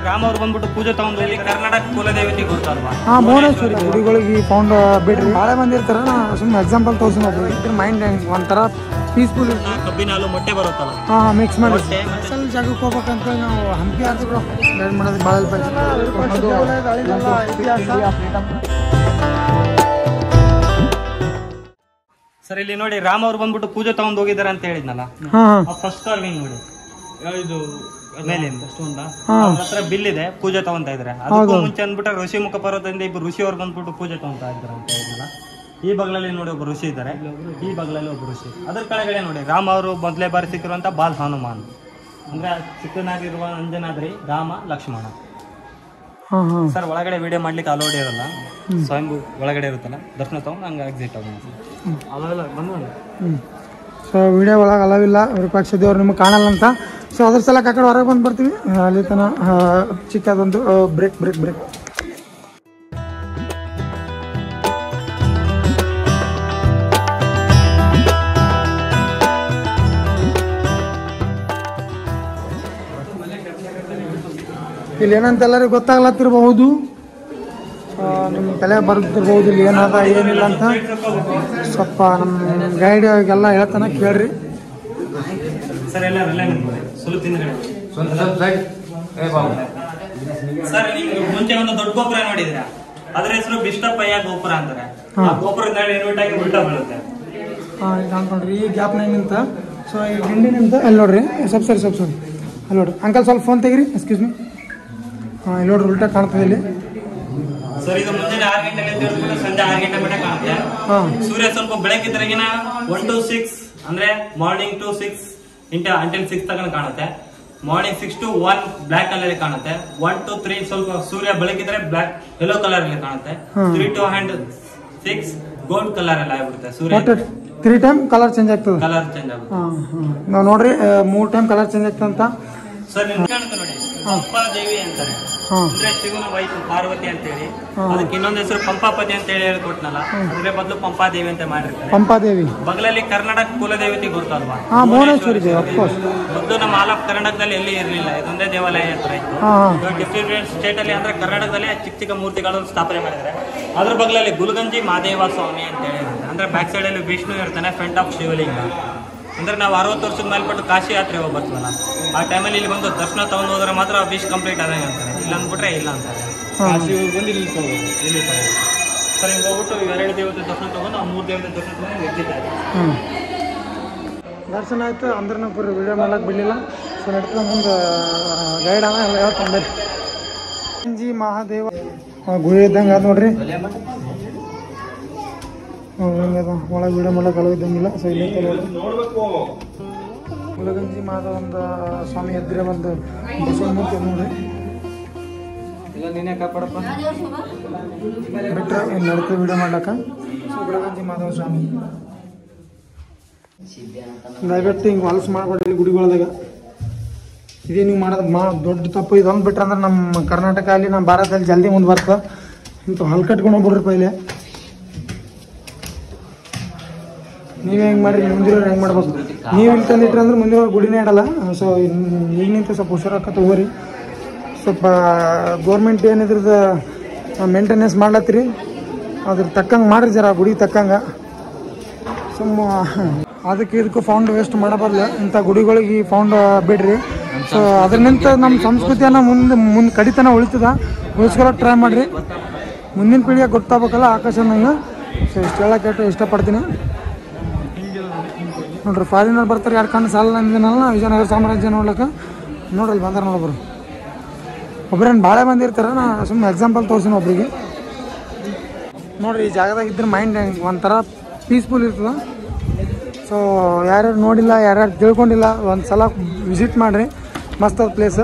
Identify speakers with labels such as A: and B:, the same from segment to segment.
A: ರಾಮ ಅವ್ರು ಬಂದ್ಬಿಟ್ಟು ಪೂಜೆ ತಗೊಂಡು ಇಲ್ಲಿ ಕರ್ನಾಟಕ ಕುಲದೇವತೆ ಗೊತ್ತಲ್ವಾ
B: ಹಾಂ ಭುವನೇಶ್ವರಿ ಗುಡಿಗಳಿಗೆ ಫೌಂಡ್ ಬಿಡ್ರಿ ಭಾಳ ಮಂದಿ ಇರ್ತಾರ ನಾ ಸುಮ್ಮನೆ ಎಕ್ಸಾಂಪಲ್ ತೋರಿಸಿ ಇದ್ರ ಮೈಂಡ್ ಒಂಥರ ಪೀಸ್ಫುಲ್ ಇರ್ತದೆ
A: ಕಬ್ಬಿನ ಹಾಲು ಮೊಟ್ಟೆ ಬರುತ್ತಲ್ಲ
B: ಹಾಂ ಹಾಂ ಮಿಕ್ಸ್ ಮಾಡಿ
A: ಮೊಟ್ಟೆ
B: ಅಸಲ್ ಜಾಗಕ್ಕೆ ಹೋಗ್ಬೇಕಂತೇಳಿ ನಾವು ಹಂಪಿ ಅಂತ ಗೈಡ್ ಮಾಡೋದು ಭಾಳ
A: ಸರ್ ಇಲ್ಲಿ ನೋಡಿ ರಾಮ ಅವ್ರು ಬಂದ್ಬಿಟ್ಟು ಪೂಜೆ ತಗೊಂಡು ಹೋಗಿದ್ದಾರೆ ಅಂತ ಹೇಳಿದ್ನಲ್ಲ
B: ಹಾಂ ಹಾಂ
A: ಫಸ್ಟ್ ಕಾರ್ವಿಂಗ್ ನೋಡಿ ಇದು ಮೇಲಿಂದ
B: ಹಾ.
A: ಅವ್ರ ಹತ್ರ ಬಿಲ್ ಇದೆ ಪೂಜೆ ತಗೊಂತ ಇದ್ರೆ ಅದಕ್ಕೂ ಮುಂಚೆ ಅಂದ್ಬಿಟ್ರೆ ಋಷಿ ಮುಖ ಪರ್ವತದಿಂದ ಇಬ್ಬರು ಋಷಿ ಅವ್ರು ಬಂದ್ಬಿಟ್ಟು ಪೂಜೆ ತಗೊಂತ ಇದ್ದಾರೆ ಅಂತ ಹೇಳಿದ್ನಲ್ಲ ಈ ಬಗಲಲ್ಲಿ ನೋಡಿ ಒಬ್ಬ ಋಷಿ ಇದ್ದಾರೆ ಈ ಬಗಲಲ್ಲಿ ಒಬ್ಬ ಋಷಿ ಅದ್ರ ಕೆಳಗಡೆ ನೋಡಿ ರಾಮ ಅವರು ಮೊದಲೇ ಬಾರಿ ಸಿಕ್ಕಿರುವಂತ ಬಾಲ್ ಹನುಮಾನ್ ಅಂದ್ರೆ ಚಿಕ್ಕನಾಗಿರುವ ಅಂಜನಾದ್ರಿ ರಾಮ ಲಕ್ಷ್ಮಣ
B: ಹಾಂ ಹಾಂ
A: ಸರ್ ಒಳಗಡೆ ವಿಡಿಯೋ ಮಾಡ್ಲಿಕ್ಕೆ ಅಲೋಡ್ ಇರಲ್ಲ ಸ್ವಯಂಭೂ ಒಳಗಡೆ ಇರುತ್ತಲ್ಲ ದರ್ಶನ ತಗೊಂಡು ಹಂಗೆ ಎಕ್ಸಿಟ್ ಆಗೋಣ ಅಲ್ಲ ಬಂದು
B: ಹ್ಞೂ ಸೊ ವಿಡಿಯೋ ಒಳಗೆ ಅಲವಿಲ್ಲ ವಿರೂಪಾಕ್ಷ ದೇವ್ರು ನಿಮಗೆ ಕಾಣಲ್ಲ ಅಂತ ಸೊ ಅದ್ರ ಸಲಕ್ಕೆ ಆ ಕಡೆ ಹೊರಗೆ ಬಂದು ಬರ್ತೀವಿ ಆ, ಅಲ್ಲಿ ತನ ಆ, ಚಿಕ್ಕದೊಂದು ಬ್ರೇಕ್ ಬ್ರೇಕ್ ಬ್ರೇಕ್ ಇಲ್ಲಿ ಏನಂತ ಎಲ್ಲರಿಗೂ ಗೊತ್ತಾಗ್ಲತ್ತಿರಬಹುದು ನಿಮ್ಮ ತಲೆ ಬರ್ತಿರ್ಬೋದು ಇಲ್ಲಿ ಏನದ ಏನಿಲ್ಲ ಅಂತ ಸ್ವಲ್ಪ ನಮ್ಮ ಗೈಡ್ ಎಲ್ಲ ಹೇಳ್ತಾನೆ ಕೇಳ್ರಿ
A: ಸರ್ ಎಲ್ಲ ಅಲ್ಲೇ ನಿಂತ್ಕೊಳ್ಳಿ. ಸ್ವಲ್ಪ ಹಿಂದ್ಗಡೆ ಸರ್ ನೀವು ಮುಂಚೆ ಒಂದು ದೊಡ್ಡ ಗೋಪುರ ನೋಡಿದ್ರ ಅದ್ರ ಹೆಸರು ಬಿಷ್ಟಪ್ಪಯ್ಯ ಗೋಪುರ ಅಂತಾರೆ ಆ ಗೋಪುರದ ಮೇಲೆ ಇನ್ವಿಟ್ ಆಗಿ ಉಲ್ಟಾ ಬೀಳುತ್ತೆ
B: ಹಾಂ ಈಗ ಅನ್ಕೊಂಡ್ರಿ ಈ ಗ್ಯಾಪ್ನಾಗ ನಿಂತ ಸೊ ಈ ಗಿಂಡಿ ನಿಂತ ಅಲ್ಲಿ ನೋಡ್ರಿ ಸ್ವಲ್ಪ ಸರಿ ಸ್ವಲ್ಪ ಸರಿ ಅಲ್ಲಿ ನೋಡ್ರಿ ಅಂಕಲ್ ಸ್ವಲ್ಪ ಫೋನ್ ತೆಗಿರಿ ಎಕ್ಸ್ಕ್ಯೂಸ್ ಮಿ ಹಾಂ ಇಲ್ಲಿ ನೋಡ್ರಿ ಉಲ್ಟಾ ಕಾಣ್ತದೆ ಇಲ್ಲಿ
A: ಸರ್ ಇದು ಮುಂಜಾನೆ ಆರು ಗಂಟೆಗೆ ಎದ್ದು ಸಂಜೆ ಆರು ಗಂಟೆ ಮಟ್ಟ ಕಾಣುತ್ತೆ
B: ಹಾಂ
A: ಸೂರ್ಯ ಸ್ವಲ್ಪ ಬೆಳಕಿದ್ರಗಿನ ಒನ್ ಟು ಸಿಕ್ಸ್ ಅಂದ್ರೆ ಮಾರ್ನಿಂಗ್ ಟು ಸಿಕ್ಸ್ ಇಂಟ ಅಂಟಿಲ್ ಸಿಕ್ಸ್ ತನಕ ಕಾಣುತ್ತೆ morning six to one black colour ಕಾಣುತ್ತೆ ಒನ್ ಟು ತ್ರೀ ಸ್ವಲ್ಪ ಸೂರ್ಯ ಬೆಳಕಿದ್ರೆ ಬ್ಲಾಕ್ ಯೆಲ್ಲೋ ಕಲರ್ ಅಲ್ಲಿ ಕಾಣುತ್ತೆ
B: ಹ್ಮ್.
A: ತ್ರೀ ಟು ಹ್ಯಾಂಡ್ ಸಿಕ್ಸ್ ಗೋಲ್ಡ್ ಕಲರ್ ಎಲ್ಲ ಆಗ್ಬಿಡುತ್ತೆ ಸೂರ್ಯ
B: ಒಟ್ಟು ತ್ರೀ ಟೈಮ್ ಕಲರ್ ಚೇಂಜ್ ಆಗ್ತದೆ
A: ಕಲರ್ ಚೇಂಜ್ ಆಗುತ್ತೆ
B: ಹಾಂ ಹಾಂ ನಾವು ನೋಡ್ರಿ ಮೂರು ಟೈಮ್ ಕಲರ್ ಚೇಂಜ್ ಆಗ್ತದೆ ಅಂತ
A: ಸರ್ ನಿಮ್ಗೆ ಕಾಣುತ್ತೆ ನೋಡಿ ಪಂಪಾ ದೇವಿ ಅಂತಾರೆ
B: ಹಾಂ
A: ಅಂದ್ರೆ ಶಿವನ ವೈಫ್ ಪಾರ್ವತಿ ಅಂತ ಹೇಳಿ
B: ಹಾ.
A: ಅದಕ್ಕೆ ಇನ್ನೊಂದು ಹೆಸರು ಪಂಪಾಪತಿ ಅಂತ ಹೇಳಿ ಹೇಳ್ಕೊಟ್ನಲ್ಲ ಅದ್ರ ಬದಲು ಪಂಪಾದೇವಿ ಅಂತ ಮಾಡಿರ್ತಾರೆ
B: ಪಂಪಾದೇವಿ
A: ಬಗಲಲ್ಲಿ ಕರ್ನಾಟಕ ಕುಲದೇವತೆ ಗೊತ್ತಲ್ವಾ
B: ಹಾಂ ಭುವನೇಶ್ವರಿ ದೇವಿ ಅಫ್ಕೋರ್ಸ್
A: ಮೊದಲು ನಮ್ಮ ಆಲ್ ಆಫ್ ಕರ್ನಾಟಕದಲ್ಲಿ ಎಲ್ಲಿ ಇರಲಿಲ್ಲ ಇದೊಂದೇ ದೇವಾಲಯ ಹತ್ರ ಇತ್ತು
B: ಹಾಂ ಹಾಂ
A: ಇವಾಗ ಡಿಫ್ರೆಂಟ್ ಸ್ಟೇಟ್ ಅಲ್ಲಿ ಅಂದ್ರೆ ಕರ್ನಾಟಕದಲ್ಲಿ ಚಿಕ್ಕ ಚಿಕ್ಕ ಮೂರ್ತಿಗಳನ್ನು ಸ್ಥಾಪನೆ ಮಾಡಿದ್ದಾರೆ ಅದ್ರ ಬಗಲಲ್ಲಿ ಗುಲ್ಗಂಜಿ ಮಾದೇವ ಸ್ವಾಮಿ ಅಂತ ಹೇಳಿ ಇರುತ್ತೆ. ಅಂದ್ರೆ ಬ್ಯಾಕ್ ಸೈಡ್ ಅಲ್ಲಿ ವಿಷ್ಣು ಇರ್ತಾನೆ ಫ್ರಂಟ್ ಆಫ್ ಶಿವಲಿಂಗ ಅಂದ್ರೆ ನಾವು ಅರವತ್ತು ವರ್ಷದ ಮೇಲ್ಪಟ್ಟು ಕಾಶಿ ಯಾತ್ರೆ ಹೋಗಿ ಬರ್ತೀವಲ್ಲ ಆ ಟೈಮಲ್ಲಿ ಇಲ್ಲಿ ಬಂದು ದರ್ಶನ ತಗೊಂಡು ಹೋದ್ರೆ ಮಾತ್ರ ವಿಶ್ ಕಂಪ್ಲೀಟ್ ಆದಂಗೆ ಅಂತಾರೆ ಇಲ್ಲ ಅಂದ್ಬಿಟ್ರೆ ಇಲ್ಲ ಅಂತಾರೆ
B: ಹಾಂ.
A: ಕಾಶಿ ಹೋಗಿ ಬಂದು ಇಲ್ಲಿ ತಗೋಬೋದು ಇಲ್ಲಿ ತಗೋಬೋದು ಸರ್ ಹಿಂಗೆ ಹೋಗ್ಬಿಟ್ಟು ಇವೆರಡು ದೇವತೆ ದರ್ಶನ ತಗೊಂಡು ಆ ಮೂರು ದೇವತೆ ದರ್ಶನ ತಗೊಂಡು ಎದ್ದಿದ್ದಾರೆ
B: ಹ್ಞೂ ದರ್ಶನ ಆಯ್ತು ಅಂದ್ರೆ ನಾವು ಪೂರ ವಿಡಿಯೋ ಮಾಡ್ಲಿಕ್ಕೆ ಬಿಡಲಿಲ್ಲ ಸೊ ನಡ್ಕೊಂಡು ಮುಂದೆ ಗೈಡ್ ಅನ್ನ ಎಲ್ಲ ಹೇಳ್ತಾನೆ ಬರ್ರಿ ಜಿ ಮಹಾದೇವ ಆ, ಗುಹೆ ಇದ್ದಂಗೆ ಅದು ನೋಡ್ರಿ ಹ್ಞೂ ಹಿಂಗದ ಒಳಗೆ ವಿಡಿಯೋ ಮಾಡ್ಲಿಕ್ಕೆ ಅಲೋ ಇದ್ದಂಗಿಲ್ಲ ಸೊ ಇಲ್ಲಿ ಮುಲಗಂಜಿ ಮಹಾದೇವ ಒಂದು ಸ್ವಾಮಿ ಎದ್ರೆ ಒಂದು ಬಸವ ಮೂರ್ತಿ ಅದ ನೋಡ್ರಿ ಬಿಟ್ಟರೆ ಇನ್ನು ನಡ್ತೀವಿ ವಿಡಿಯೋ ಮಾಡ್ಲಕ್ಕ ಸೊ ಗುಲಗಂಜಿ ಮಾಧವ ಸ್ವಾಮಿ ದಯವಿಟ್ಟು ಹಿಂಗೆ ಹೊಲಸು ಮಾಡ್ಬೇಡ್ರಿ ಗುಡಿಗಳದಾಗ ಇದೇ ನೀವು ಮಾಡೋದು ಮಾ ದೊಡ್ಡ ತಪ್ಪು ಇದೊಂದು ಬಿಟ್ರೆ ಅಂದ್ರೆ ನಮ್ಮ ಕರ್ನಾಟಕ ಅಲ್ಲಿ ನಮ್ಮ ಭಾರತದಲ್ಲಿ ಜಲ್ದಿ ಮುಂದೆ ಬರ್ತದೆ ಇಂಥ ಹೊಲ ಕಟ್ಕೊಂಡು ಹೋಗ್ಬಿಡ್ರಿ ಪೈಲೆ ನೀವೇ ಹೆಂಗೆ ಮಾಡ್ರಿ ಮುಂದಿರೋರು ಹೆಂಗೆ ಮಾಡ್ಬೇಕು ನೀವು ಇಲ್ಲಿ ತಂದಿಟ್ರಿ ಅಂದ್ರೆ ಮುಂದಿರೋ ಗುಡಿನೇ ಇಡಲ್ಲ ಸೊ ಈಗ ನಿಂತ ಸ್ವಲ್ಪ ಹುಷಾರಾಕತ್ತ ಹೋಗ್ರಿ ಸ್ವಲ್ಪ ಗೋರ್ಮೆಂಟ್ ಏನಿದ್ರದ್ದು ಮೇಂಟೆನೆನ್ಸ್ ಮಾಡ್ಲತ್ತೀರಿ ಅದ್ರ ತಕ್ಕಂಗೆ ಮಾಡ್ರಿ ಜರ ಗುಡಿ ತಕ್ಕಂಗೆ ಸುಮ್ಮ ಅದಕ್ಕೆ ಇದಕ್ಕೂ ಫೌಂಡ್ ವೇಸ್ಟ್ ಮಾಡಬಾರ್ದು ಇಂಥ ಗುಡಿಗಳಿಗೆ ಈ ಫೌಂಡ್ ಬಿಡ್ರಿ ಸೊ ಅದರಿಂದ ನಮ್ಮ ಸಂಸ್ಕೃತಿಯನ್ನು ಮುಂದೆ ಮುಂದೆ ಕಡಿತನ ಉಳಿತದ ಉಳಿಸ್ಕೊಳಕ್ಕೆ ಟ್ರೈ ಮಾಡಿರಿ ಮುಂದಿನ ಪೀಳಿಗೆ ಗೊತ್ತಾಗಬೇಕಲ್ಲ ಆಕಾಶ ನಂಗೆ ಸೊ ಇಷ್ಟು ಹೇಳಕ್ಕೆ ಇಷ್ಟಪಡ್ತೀನಿ ನೋಡ್ರಿ ಫಾರಿನರ್ ಬರ್ತಾರೆ ಎರಡು ಕಣ್ಣು ಸಾಲ ಅಂದಿನಲ್ಲ ವಿಜಯನಗರ ಸಾಮ್ರಾಜ್ಯ ನೋಡ್ಲಿಕ್ಕೆ ನೋಡ್ರಿ ಬಂದಾರ ನೋಡೊಬ್ರು ಒಬ್ರೇನು ಭಾಳ ಮಂದಿ ಇರ್ತಾರ ನಾ ಸುಮ್ಮನೆ ಎಕ್ಸಾಂಪಲ್ ತೋರಿಸಿನ ಒಬ್ರಿಗೆ ನೋಡ್ರಿ ಈ ಜಾಗದಾಗ ಇದ್ರೆ ಮೈಂಡ್ ಒಂಥರ ಪೀಸ್ಫುಲ್ ಇರ್ತದೆ ಸೊ ಯಾರ್ಯಾರು ನೋಡಿಲ್ಲ ಯಾರ್ಯಾರು ತಿಳ್ಕೊಂಡಿಲ್ಲ ಒಂದು ಸಲ ವಿಸಿಟ್ ಮಾಡಿರಿ ಮಸ್ತ್ ಅದ ಪ್ಲೇಸ್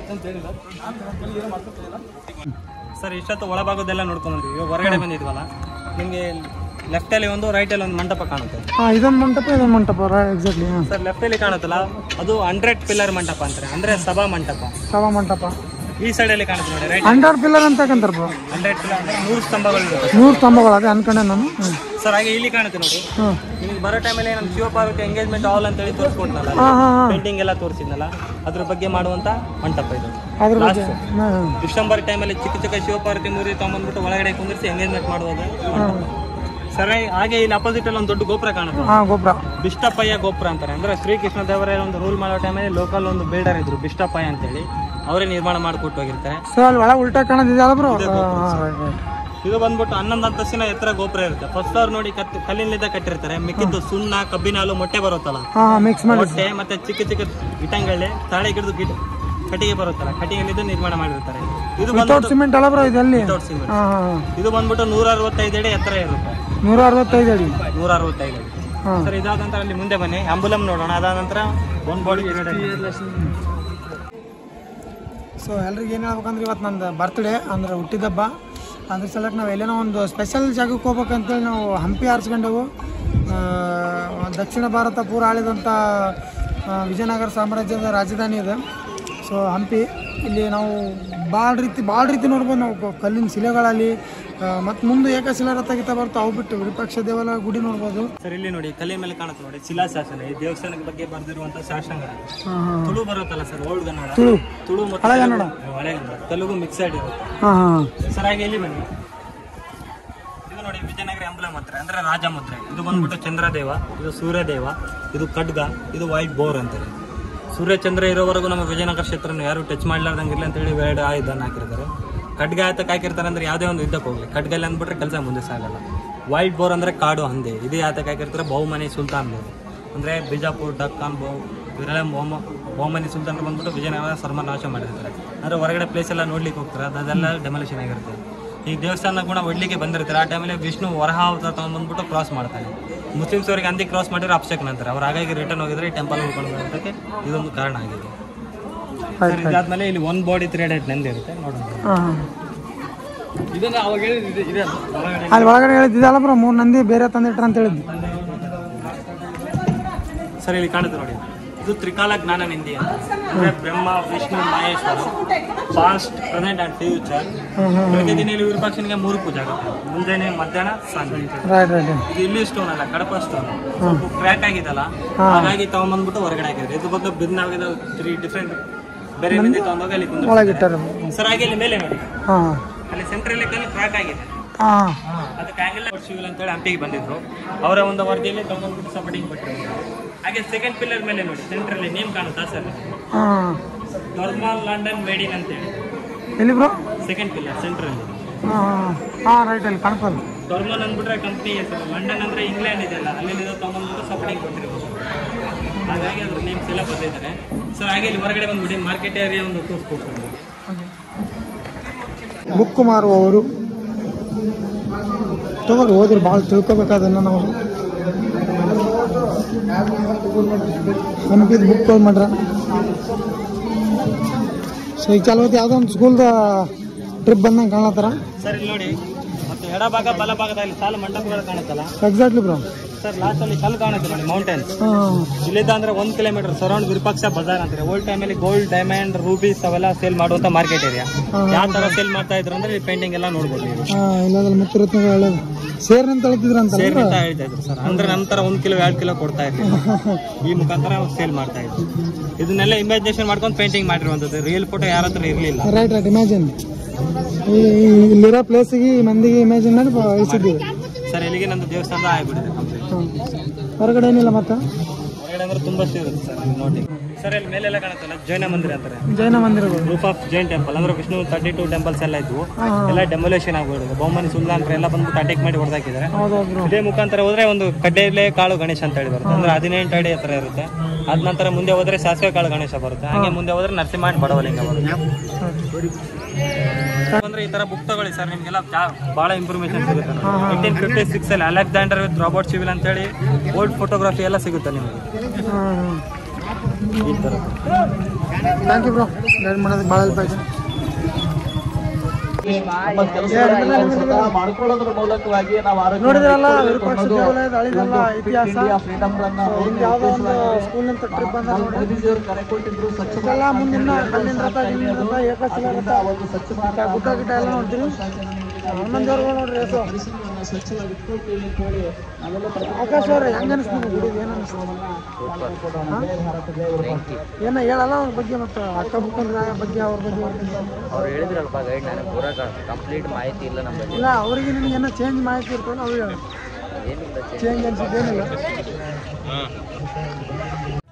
A: ಸರ್ ಇಷ್ಟೊತ್ತು ಒಳಭಾಗದೆಲ್ಲ ನೋಡ್ಕೊಂಡ್ಬಂದ್ವಿ ಇವಾಗ ಹೊರಗಡೆ ಬಂದಿದ್ವಲ್ಲ ನಿಮಗೆ ಲೆಫ್ಟ್ ಅಲ್ಲಿ ಒಂದು ರೈಟ್ ಅಲ್ಲಿ ಒಂದು ಮಂಟಪ ಕಾಣುತ್ತೆ
B: ಹಾಂ ಇದೊಂದು ಮಂಟಪ ಇದೊಂದು ಮಂಟಪ ಎಕ್ಸಾಕ್ಟ್ಲಿ ಹಾಂ
A: ಸರ್ ಲೆಫ್ಟ್ ಅಲ್ಲಿ ಕಾಣುತ್ತಲ್ಲ ಅದು ಹಂಡ್ರೆಡ್ ಪಿಲ್ಲರ್ ಮಂಟಪ ಅಂತಾರೆ ಅಂದ್ರೆ ಸಭಾ ಮಂಟಪ
B: ಸಭಾ ಮಂಟಪ
A: ಈ ಸೈಡಲ್ಲಿ ಕಾಣುತ್ತೆ ನೋಡಿ ರೈಟ್
B: ಹಂಡ್ರೆಡ್ ಪಿಲ್ಲರ್ ಅಂತ ಯಾಕಂತಾರ ಬ್ರೋ
A: ಹಂಡ್ರೆಡ್ ಕಿಲೋ ಅಂದ್ರೆ ನೂರು ಸ್ತಂಭಗಳಿರುತ್ತೆ
B: ನೂರು ಸ್ತಂಭಗಳು ಅದೇ ಅನ್ಕೊಂಡೆ ನಾನು ಹ್ಞೂ
A: ಸರ್ ಹಾಗೆ ಇಲ್ಲಿ ಕಾಣುತ್ತೆ ನೋಡಿ
B: ಹ್ಞೂ
A: ನಿಮಗೆ ಬರೋ ಟೈಮಲ್ಲಿ ನಮ್ಮ ಶಿವಪಾರ್ವತಿ ಎಂಗೇಜ್ಮೆಂಟ್ ಹಾಲ್ ಅಂತ ಹೇಳಿ ತೋರಿಸ್ಕೊಟ್ನಲ್ಲ
B: ಹಾಂ ಹಾಂ ಹಾಂ
A: ಪೇಂಟಿಂಗ್ ಎಲ್ಲ ತೋರಿಸಿದ್ನಲ್ಲ ಅದ್ರ ಬಗ್ಗೆ ಮಾಡುವಂತ ಮಂಟಪ ಇದು
B: ಅದ್ರ ಬಗ್ಗೆ
A: Last.
B: ಹಾಂ ಹಾಂ
A: ಡಿಸೆಂಬರ್ ಟೈಮಲ್ಲಿ ಚಿಕ್ಕ ಚಿಕ್ಕ ಶಿವಪಾರ್ವತಿ ಮೂರಿ ತಗೊಂಡ್ಬಂದ್ಬಿಟ್ಟು ಒಳಗಡೆ ಕುಂದಿರಿಸಿ ಎಂಗೇಜ್ಮೆಂಟ್ ಮಾಡುವಾಗ ಸರ್ ಹಾಗೆ ಇಲ್ಲಿ ಅಪೋಸಿಟ್ ಅಲ್ಲಿ ಒಂದು ದೊಡ್ಡ ಗೋಪುರ ಕಾಣುತ್ತೆ
B: ಹಾಂ ಗೊಬ್ಬರ
A: ಬಿಷ್ಟಪ್ಪಯ್ಯ ಗೋಪುರ ಅಂತಾರೆ ಅಂದ್ರೆ ಶ್ರೀಕೃಷ್ಣ ದೇವರಾಯ ಒಂದು ರೂಲ್ ಮಾಡೋ ಟೈಮಲ್ಲಿ ಲೋಕಲ್ ಒಂದು ಬಿಲ್ಡರ್ ಇದ್ರು ಬಿಷ್ಟಪ್ಪಯ್ಯ ಅಂತೇಳಿ ಅವರೇ ನಿರ್ಮಾಣ ಮಾಡಿಕೊಟ್ಟು ಹೋಗಿರ್ತಾರೆ
B: ಸೊ ಅಲ್ಲಿ ಒಳಗೆ ಉಲ್ಟಾ ಕಾಣೋದಿದೆಯಲ್ಲ ಬ್ರೋ ಹಾಂ ರೈಟ್ ರೈಟ್
A: ಇದು ಬಂದ್ಬಿಟ್ಟು ಹನ್ನೊಂದು ಅಂತಸ್ತಿನ ಎತ್ತರ ಗೋಪುರ ಇರುತ್ತೆ ಫಸ್ಟ್ ಫ್ಲೋರ್ ನೋಡಿ ಕತ್ ಕಲ್ಲಿನಿಂದ ಕಟ್ಟಿರ್ತಾರೆ ಮಿಕ್ಕಿದ್ದು ಸುಣ್ಣ ಕಬ್ಬಿನ ಹಾಲು ಮೊಟ್ಟೆ ಬರುತ್ತಲ್ಲ
B: ಹಾಂ ಹಾಂ ಮಿಕ್ಸ್ ಮಾಡಿ
A: ಮೊಟ್ಟೆ ಮತ್ತೆ ಚಿಕ್ಕ ಚಿಕ್ಕ ಇಟಂಗಳ್ಳಿ ತಾಳೆ ಗಿಡದ ಗಿಡ ಕಟ್ಟಿಗೆ ಬರುತ್ತಲ್ಲ ಕಟ್ಟಿಗೆಲಿದ್ದು ನಿರ್ಮಾಣ ಮಾಡಿರ್ತಾರೆ ಇದು
B: ವಿತೌಟ್
A: ಬಂದ್ಬಿಟ್ಟು
B: ಸಿಮೆಂಟ್ ಅಲ್ಲ ಬ್ರೋ ಇದೆಲ್ಲಿ
A: without cement.
B: ಹಾಂ ಹಾಂ
A: ಇದು ಬಂದ್ಬಿಟ್ಟು ನೂರ ಅರವತ್ತೈದು ಅಡಿ ಎತ್ತರ ಇರುತ್ತೆ
B: ನೂರ ಅರವತ್ತೈದು ಅಡಿ
A: ನೂರ ಅರವತ್ತೈದು ಅಡಿ
B: ಹಾಂ
A: ಸರ್ ಇದಾದ ನಂತರ ಅಲ್ಲಿ ಮುಂದೆ ಬನ್ನಿ ಆಂಬುಲಮ್ ನೋಡೋಣ ಅದಾದ ನಂತರ ಒನ್ ಬಾಡಿ
B: ಸೊ ಎಲ್ರಿಗೆ ಏನು ಹೇಳ್ಬೇಕಂದ್ರೆ ಇವತ್ತು ನಂದು ಬರ್ತ್ಡೇ ಅಂದ್ರೆ ಹುಟ್ಟಿದಬ್ಬ ಅದ್ರ ಸಲಕ್ಕೆ ನಾವು ಎಲ್ಲೇನೋ ಒಂದು ಸ್ಪೆಷಲ್ ಜಾಗಕ್ಕೆ ಹೋಗ್ಬೇಕಂತೇಳಿ ನಾವು ಹಂಪಿ ಆರಿಸ್ಕೊಂಡೆವು ಆ, ದಕ್ಷಿಣ ಭಾರತ ಪೂರ ಆಳಿದಂಥ ಆ, ವಿಜಯನಗರ ಸಾಮ್ರಾಜ್ಯದ ರಾಜಧಾನಿ ಇದೆ ಸೊ ಹಂಪಿ ಇಲ್ಲಿ ನಾವು ಭಾಳ ರೀತಿ ಭಾಳ ರೀತಿ ನೋಡ್ಬೋದು ನಾವು ಕ- ಕಲ್ಲಿನ ಶಿಲೆಗಳಲ್ಲಿ ಮತ್ತು ಮುಂದೆ ಏಕಶಿಲಾ ರಥ ಗೀತ ಬರ್ತಾವೆ ಅವು ಬಿಟ್ಟು ವಿರೂಪಾಕ್ಷ ದೇವಾಲಯ ಗುಡಿ ನೋಡ್ಬೋದು
A: ಸರ್ ಇಲ್ಲಿ ನೋಡಿ ಕಲ್ಲಿನ ಮೇಲೆ ಕಾಣುತ್ತೆ ನೋಡಿ ಶಿಲಾಶಾಸನ ಈ ದೇವಸ್ಥಾನದ ಬಗ್ಗೆ ಬರೆದಿರುವಂತ ಶಾಸನ
B: ಹಾಂ ಹಾಂ
A: ತುಳು ಬರುತ್ತಲ್ಲ ಸರ್ ಓಲ್ಡ್ ಕನ್ನಡ
B: ತುಳು
A: ತುಳು ಮತ್ತು
B: ಹಳೆ ಕನ್ನಡ.
A: ತೆಲುಗು- ಹಳೆ ಕನ್ನಡ ತೆಲುಗು ಮಿಕ್ಸಡ್ ಇರುತ್ತೆ
B: ಹಾಂ ಹಾಂ
A: ಸರ್ ಹಾಗೆ ಇಲ್ಲಿ ಬನ್ನಿ ಇದು ನೋಡಿ ವಿಜಯನಗರ ಎಂಬಲ ಮುದ್ರೆ ಅಂದ್ರೆ ರಾಜ ಮುದ್ರೆ ಇದು ಬಂದ್ಬಿಟ್ಟು ಚಂದ್ರದೇವ ಇದು ಸೂರ್ಯದೇವ ಇದು ಖಡ್ಗ ಇದು ವೈಟ್ ಬೋರ್ ಅಂತಾರೆ ಸೂರ್ಯ ಚಂದ್ರ ಇರೋವರೆಗೂ ನಮ್ಮ ವಿಜಯನಗರ ಕ್ಷೇತ್ರನ ಯಾರು ಟಚ್ ಮಾಡ್ಲಾರ್ದಂಗಿಲ್ಲ ಅಂತ ಹೇಳಿ ಎರಡು ಆಯುಧನ ಹಾಕಿರ್ತಾರೆ ಖಡ್ಗ ಆತಕ್ಕೆ ಹಾಕಿರ್ತಾರೆ ಅಂದ್ರೆ ಯಾವುದೇ ಒಂದು ಯುದ್ಧಕ್ಕೆ ಹೋಗ್ಲಿ ಖಡ್ಗಲ್ಲಿ ಅಂದ್ಬಿಟ್ರೆ ಕೆಲಸ ಮುಂದೆ ಸಾಗಲ್ಲ ವೈಟ್ ಬೋರ್ ಅಂದ್ರೆ ಕಾಡು ಹಂದೆ ಇದೇ ಆತಕ್ಕೆ ಹಾಕಿರ್ತಾರೆ ಬಹುಮನಿ ಸುಲ್ತಾನ್ ಬೋರ್ ಅಂದ್ರೆ ಬಿಜಾಪುರ್ ಡಕ್ಕಾನ್ ಬಹು ಇವರೆಲ್ಲ ಬಹುಮ ಬಹುಮನಿ ಸುಲ್ತಾನರು ಬಂದ್ಬಿಟ್ಟು ವಿಜಯನಗರ ಸರ್ವನಾಶ ಮಾಡಿರ್ತಾರೆ ಅಂದ್ರೆ ಹೊರಗಡೆ ಪ್ಲೇಸ್ ಎಲ್ಲ ನೋಡ್ಲಿಕ್ಕೆ ಹೋಗ್ತಾರೆ ಅದು ಅದೆಲ್ಲ ಡೆಮೊಲಿಷನ್ ಆಗಿರುತ್ತೆ ಈ ದೇವಸ್ಥಾನ ಕೂಡ ಒಡ್ಲಿಕ್ಕೆ ಬಂದಿರ್ತಾರೆ ಆ ಟೈಮಲ್ಲಿ ವಿಷ್ಣು ವರಹ ಅವತಾರ ತಗೊಂಡ್ಬಂದ್ಬಿಟ್ಟು ಕ್ರಾಸ್ ಮಾಡ್ತಾನೆ ಮುಸ್ಲಿಮ್ಸ್ ಅವರಿಗೆ ಅಂದಿ ಕ್ರಾಸ್ ಮಾಡಿದ್ರೆ ಅಪ್ಸೆಕ್ ಅಂತಾರೆ ಅವ್ರು ಹಾಗಾಗಿ ರಿಟರ್ನ್ ಹೋಗಿದ್ರೆ ಈ ಟೆಂಪಲ್ ಉಳ್ಕೊಂಡು ಬರೋದಕ್ಕೆ ಇದೊಂದು ಕಾರಣ ಆಗಿದೆ ಸರ್ ಇದಾದ್ಮೇಲೆ ಇಲ್ಲಿ ಒನ್ ಬಾಡಿ ತ್ರೀ ಡೇಟ್ ನಂದಿರುತ್ತೆ ನೋಡೋಣ
B: ಹಾಂ ಹಾಂ
A: ಇದನ್ನ ಅವಾಗ ಹೇಳಿದ್ದು ಇದೆ ಒಳಗಡೆ
B: ಅಲ್ಲಿ ಒಳಗಡೆ ಹೇಳಿದ್ದಲ್ಲ ಬ್ರೋ ಮೂರು ನಂದಿ ಬೇರೆ ತಂದಿಟ್ರ ಅಂತ ಹೇಳಿದ್ದು
A: ಸರ್ ಇಲ್ಲಿ ಕಾಣುತ್ತೆ ನೋಡಿ ಇದು ತ್ರಿಕಾಲ ಜ್ಞಾನ ನಿಂದಿ ಅಂತ ಅಂದ್ರೆ Brahma Vishnu Maheshwara past present and future
B: ಹ್ಞೂ ಹ್ಞೂ
A: ಬೆಳಗ್ಗೆ ದಿನ ಇಲ್ಲಿ ವಿರೂಪಾಕ್ಷನಿಗೆ ಮೂರು ಪೂಜೆ ಆಗುತ್ತೆ ಮುಂಜಾನೆ ಮಧ್ಯಾಹ್ನ ಸಂಜೆ
B: ರೈಟ್ ರೈಟ್
A: ಇದು ಇಲ್ಲಿ ಸ್ಟೋನ್ ಅಲ್ಲ ಕಡಪ ಸ್ಟೋನ್ ಸ್ವಲ್ಪ ಕ್ರ್ಯಾಕ್ ಆಗಿದಲ್ಲ ಹಾಗಾಗಿ ತಗೊಂಡ್ಬಂದ್ಬಿಟ್ಟು ಹೊರಗಡೆ ಹಾಕಿದ್ರೆ ಇದು ಬಂದು ಬಿರ್ನ್ ಆಗಿದೆ ತ್ರೀ ಡಿಫ್ರೆಂಟ್ ಬೇರೆ ರೀತಿ ತಗೊಂಡೋಗಿ ಅಲ್ಲಿ ಕುಂದ್ರು
B: ಒಳಗಿಟ್ಟಾರೆ
A: ಸರ್ ಹಾಗೆ ಇಲ್ಲಿ ಮೇಲೆ ನೋಡಿ
B: ಹಾಂ
A: ಅಲ್ಲಿ ಸೆಂಟ್ರಲ್ ಕಲ್ಲಿ ಕ್ರ್ಯಾಕ್ ಆಗಿದೆ
B: ಹಾಂ
A: ಅದಕ್ಕೆ ಆಂಗಿಲ್ ಶಿವಿಲ್ ಅಂತೇಳಿ ಹಂಪಿಗೆ ಬಂದಿದ್ರು ಅವರ ಒಂದು ವರದಿಯಲ್ಲಿ ತಗೊಂಡ್ಬಿಟ್ಟು ಸಪೋರ್ಟಿಂಗ್ ಕೊಟ್ಟಿದ್ರು ಹಾಗೆ ಸೆಕೆಂಡ್ ಪಿಲ್ಲರ್ ಮೇಲೆ ನೋಡಿ ಸೆಂಟ್ರಲ್ಲಿ ನೇಮ್ ಕಾಣುತ್ತಾ ಸರ್
B: ಹಾಂ
A: ನಾರ್ಮಲ್ ಲಂಡನ್ ಮೇಡ್ ಇನ್ ಅಂತೇಳಿ
B: ಎಲ್ಲಿ ಬ್ರೋ
A: ಸೆಕೆಂಡ್ ಪಿಲ್ಲರ್ ಸೆಂಟ್ರಲ್ಲಿ
B: ಹಾಂ ಹಾಂ ರೈಟ್ ಅಲ್ಲಿ ಕಾಣ್ತಲ್ಲ
A: ಡಾರ್ಮಲ್ ಅಂದ್ಬಿಟ್ರೆ ಕಂಪ್ನಿ ಹೆಸರು ಲಂಡನ್ ಅಂದ್ರೆ ಇಂಗ್ಲೆಂಡ್ ಇದೆಯಲ್ಲ ಅಲ್ಲಿ ತಗೊಂಡ್ಬಿಟ್ಟು ಸಪೋರ್ಟಿಂಗ್ ಕೊಟ್ಟಿರ್ಬೋದು ಹಾಗಾಗಿ ಅದ್ರ ನೇಮ್ಸ್ ಎಲ್ಲ ಬರ್ತಿದ್ದಾರೆ ಸರ್ ಹಾಗೆ ಇಲ್ಲಿ ಹೊರಗಡೆ ಬಂದ್ಬಿಡಿ ಮಾರ್ಕೆಟ್ ಏರಿಯಾ ಒಂದು ತೋರಿಸ್ಕೊಡ್ತಾರೆ
B: ಬುಕ್ ಮಾರುವವರು ತಗೋರಿ ಹೋದ್ರೆ ಭಾಳ ತಿಳ್ಕೊಬೇಕಾದನ್ನ ನಾವು ಹಂಪಿದ ಬುಕ್ ತೊಗೊಂಡ್ ಮಾಡ್ರ ಸೊ ಈಗ ಕೆಲವತ್ತು ಯಾವುದೋ ಒಂದು ಸ್ಕೂಲ್ದ ಟ್ರಿಪ್ ಬಂದಂಗೆ ಕಾಣತ್ತಾರ
A: ಸರ್ ಇಲ್ಲಿ ನೋಡಿ ಮತ್ತೆ ಎಡಭಾಗ ಬಲಭಾಗದಲ್ಲಿ ಸಾಲು ಮಂಟಪಗಳು ಕಾಣುತ್ತಲ್ಲ
B: ಎಕ್ಸಾಕ್ಟ್ಲಿ ಬ್ರೋ
A: ಸರ್ ಲಾಸ್ಟ್ ಅಲ್ಲಿ ಕಲ್ಲು ಕಾಣುತ್ತೆ ನೋಡಿ ಮೌಂಟೇನ್ಸ್
B: ಹಾಂ
A: ಇಲ್ಲಿದ್ದ ಅಂದ್ರೆ ಒಂದ್ ಕಿಲೋಮೀಟರ್ ಸರೌಂಡ್ ವಿರೂಪಾಕ್ಷ ಬಜಾರ್ ಅಂತಾರೆ ಓಲ್ಡ್ ಟೈಮಲ್ಲಿ ಗೋಲ್ಡ್ ಡೈಮಂಡ್ ರೂಬೀಸ್ ಅವೆಲ್ಲ ಸೇಲ್ ಮಾಡುವಂತ ಮಾರ್ಕೆಟ್ ಏರಿಯಾ ಯಾವ ತರ ಸೇಲ್ ಮಾಡ್ತಾ ಇದ್ರು ಅಂದ್ರೆ ಪೇಂಟಿಂಗ್ ಎಲ್ಲ ನೋಡ್ಬೋದು ನೀವು
B: ಹಾಂ ಇಲ್ಲದಲ್ಲಿ ಮುತ್ತು ರತ್ನಗಳು ಒಳ್ಳೇದು ಸೇರ್ ಅಂತ ಹೇಳ್ತಿದ್ರ ಅಂತ
A: ಸೇಲ್ ಅಂತ ಹೇಳ್ತಾ ಇದ್ರು ಸರ್ ಅಂದ್ರೆ ನಂತರ ಒಂದ್ ಕಿಲೋ ಎರಡ್ ಕಿಲೋ ಕೊಡ್ತಾ ಇರ್ಲಿಲ್ಲ ಈ ಮುಖಾಂತರ ಸೇಲ್ ಮಾಡ್ತಾ ಇದ್ರು ಇದನ್ನೆಲ್ಲ ಇಮ್ಯಾಜಿನೇಷನ್ ಮಾಡ್ಕೊಂಡು ಪೇಂಟಿಂಗ್ ಮಾಡಿರುವಂತದ್ದು ರಿಯಲ್ ಫೋಟೋ ಯಾರ ಹತ್ರ ಇರ್ಲಿಲ್ಲ
B: ರೈಟ್ ರೈಟ್ ಇಮ್ಯಾಜಿನ್ ಈ ಈ- ಇಲ್ಲಿರೋ ಪ್ಲೇಸಿಗೆ ಈ ಮಂದಿಗೆ ಇಮ್ಯಾಜಿನ್ ಮಾಡಿ ಇಳಿಸಿದ್ದೀವಿ
A: ಸರ್ ಇಲ್ಲಿಗೆ ನಂದು ದೇವಸ್ಥಾನ ಆಗ್ಬಿಟ್ಟಿದೆ complete.
B: ಹಾಂ ಹೊರಗಡೆ ಏನಿಲ್ಲ ಮತ್ತೆ
A: ಹೊರಗಡೆ ಅಂದ್ರೆ ತುಂಬಷ್ಟು ಇರುತ್ತೆ ಸರ್ ನೀವು ನೋಡಿ ಸರ್ ಇಲ್ಲಿ ಮೇಲೆಲ್ಲ ಕಾಣುತ್ತಲ್ಲ ಜೈನ ಮಂದಿರ ಅಂತಾರೆ
B: ಜೈನ ಮಂದಿರಗಳು
A: ಗ್ರೂಪ್ ಆಫ್ ಜೈನ್ ಟೆಂಪಲ್ ಅಂದ್ರೆ ವಿಷ್ಣು ತರ್ಟಿ ಟು ಟೆಂಪಲ್ಸ್ ಎಲ್ಲ ಇದ್ವು
B: ಹಾಂ
A: ಎಲ್ಲ ಡೆಮೊಲೇಷನ್ ಆಗ್ಬಿಡುತ್ತೆ ಬಹುಮನಿ ಸುಲ್ತಾನ್ರು ಎಲ್ಲ ಬಂದ್ಬಿಟ್ಟು ಅಟ್ಯಾಕ್ ಮಾಡಿ ಹೊಡೆದಾಕಿದ್ದಾರೆ
B: ಹೌದೌದು ಬ್ರೋ
A: ಇದೇ ಮುಖಾಂತರ ಹೋದ್ರೆ ಒಂದು ಕಡ್ಡೆಲೆ ಕಾಳು ಗಣೇಶ ಅಂತ ಹೇಳಿ ಬರುತ್ತೆ ಅಂದ್ರೆ ಹದಿನೆಂಟು ಅಡಿ ಹತ್ರ ಇರುತ್ತೆ ಅದ ನಂತರ ಮುಂದೆ ಹೋದ್ರೆ ಸಾಸಿವೆ ಕಾಳು ಗಣೇಶ ಬರುತ್ತೆ ಹಾಗೆ ಮುಂದೆ ಹೋದ್ರೆ ನರಸಿಂಹ and ಬಡವಲಿಂಗ ಬರುತ್ತೆ ಅಂದ್ರೆ ಈ ತರ ಬುಕ್ ತಗೊಳ್ಳಿ ಸರ್ ನಿಮ್ಗೆಲ್ಲ ಬಹಳ ಇನ್ಫಾರ್ಮೇಶನ್ ಸಿಗುತ್ತೆ ಏಯ್ಟೀನ್ ಫಿಫ್ಟಿ ಸಿಕ್ಸ್ ಅಲ್ಲಿ ಅಲೆಕ್ಸಾಂಡರ್ ವಿತ್ ರಾಬರ್ಟ್ ಸಿವಿಲ್ ಅಂತ ಹೇಳಿ ಓಲ್ಡ್ ಫೋಟೋಗ್ರಫಿ ಎಲ್ಲ ಸಿಗುತ್ತೆ ನಿಮಗೆ
B: ಹಾಂ
A: ಈ ತರ
B: ಥ್ಯಾಂಕ್ ಯು ಬ್ರೋ ಗೈಡ್ ಮಾಡೋದಕ್ಕೆ ಭಾಳ ಹೆಲ್ಪ್ ಆಯ್ತು
C: ನಮ್ಮ ಕೆಲಸಗಳನ್ನ ನಾವು ಸ್ವತಃ ಮಾಡ್ಕೊಳ್ಳೋದ್ರ ಮೂಲಕವಾಗಿ ನಾವು ಆರೋಗ್ಯ
B: ನೋಡಿದ್ರಲ್ಲ ವಿರೂಪಾಕ್ಷ ದೇವಾಲಯದ ಹಳಿದೆಲ್ಲ ಇತಿಹಾಸ
C: ಫ್ರೀಡಮ್ ರನ್
B: ಹಿಂಗೆ ಯಾವುದೋ ಒಂದು ಸ್ಕೂಲ್ನಿಂದ ಟ್ರಿಪ್ ಬಂದ ನೋಡ್ರಿ
C: ಮೋದಿಜಿಯವರು ಕರೆ ಕೊಟ್ಟಿದ್ರು ಸ್ವಚ್ಛ
B: ಇದೆಲ್ಲ ಮುಂದಿನ ಕಲ್ಲಿನ ರಥ ಗಿಲ್ಲಿನ ರಥ ಏಕಶಿಲಾ ರಥ
C: ಒಂದು ಸ್ವಚ್ಛ
B: ಮತ್ತೆ ಗುಡ್ಡ ಗಿಡ್ಡ ಎಲ್ಲ ನೋಡ್ತೀರಿ ಹನುಮಂತ ದೇವ್ರುಗಳು ನೋಡ್ರಿ ಹೆಸರು
C: ಪರಿಸರವನ್ನ ಸ್ವಚ್ಛವಾಗಿ ಇಟ್ಕೊಳ್ತೀವಿ ಅಂತ ಹೇಳಿ ನಾವೆಲ್ಲ
B: ಆಕಾಶ ಅವ್ರೆ ಹೆಂಗ ಅನಿಸ್ತು ಗುಡಿ ಏನು ಅನಿಸ್ತು ಏನ ಹೇಳಲ್ಲ ಅವ್ರ ಬಗ್ಗೆ ಮತ್ತೆ ಅಕ್ಕ ಬುಕ್ಕಂದ್ರ ಬಗ್ಗೆ ಅವ್ರ ಬಗ್ಗೆ ಅವ್ರ ಬಗ್ಗೆ.
D: ಅವ್ರು ಹೇಳಿದ್ರಲ್ಪ ಗೈಡ್ ನನಗೆ ಪೂರ ಕಂಪ್ಲೀಟ್ ಮಾಹಿತಿ ಇಲ್ಲ ನಮ್ಮ ಬಗ್ಗೆ
B: ಇಲ್ಲ ಅವರಿಗೆ ನಿಮ್ಗೆ ಏನೋ ಚೇಂಜ್ ಮಾಹಿತಿ ಇರ್ತದೆ ಅವ್ರು ಹೇಳಿ
D: ಏನಿಲ್ಲ
B: ಚೇಂಜ್ ಅನ್ಸಿದ್ದೇನಿಲ್ಲ